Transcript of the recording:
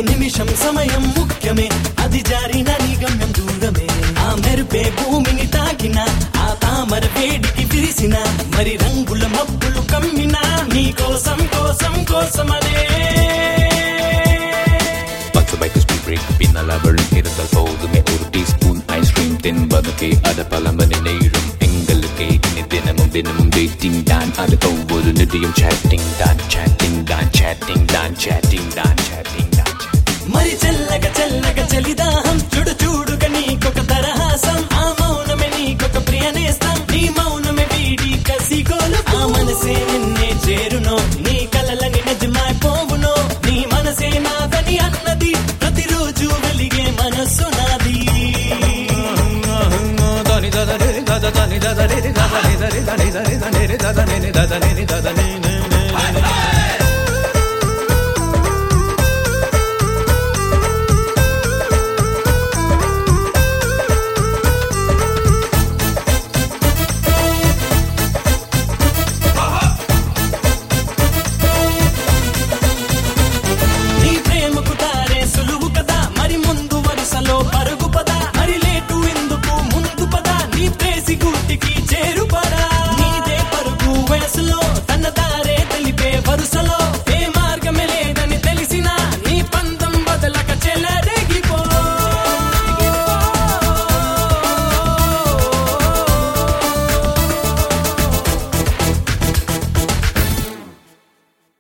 నిమిషం సమయం ముఖ్యమే అది జారిన నీ గమ్యం దూరమే ఆ మెరుపే భూమిని తాకిన ఆ తామర వేడికి విరిసిన మరి రంగుల మబ్బులు కమ్మిన నీ కోసం కోసం కోసమనే Pazzo bikers we break up in a labyrinth ഇരുന്നാൽ പോകുമേ ഒരു ടീസ്പൂൺ ഐസ്ക്രീം തിൻപതൊക്കെ അത് പല മണിനേരം എങ്കലൊക്കെ ഇനി ദിനമും ദിനമും ഡേറ്റിംഗ് ഡാൻ അത് ഒവ്വൊരു നിധിയും ചാറ്റിംഗ് ഡാൻ ചാറ്റിംഗ് ഡാൻ ചാറ്റിംഗ് ഡാൻ ചാറ്റിംഗ് ഡാൻ ചാറ്റിംഗ് ഡാൻ మరి చల్లగ చల్లగ చలిదాహం చూడు చూడుగా నీకొక తరహాసం ఆ మౌనమే నీకొక ప్రియనేస్తం నీ మౌనమే వీడి కసిగోలు ఆ మనసే నిన్నే చేరునో నీ కలలని నిజమైపోవునో నీ మనసే నాదని అన్నది ప్రతిరోజు వెలిగే మనస్సు నాది దని దద ని దద దని దద ని దద ని దద ని దద ని దద ని దద ని దద ని దద ని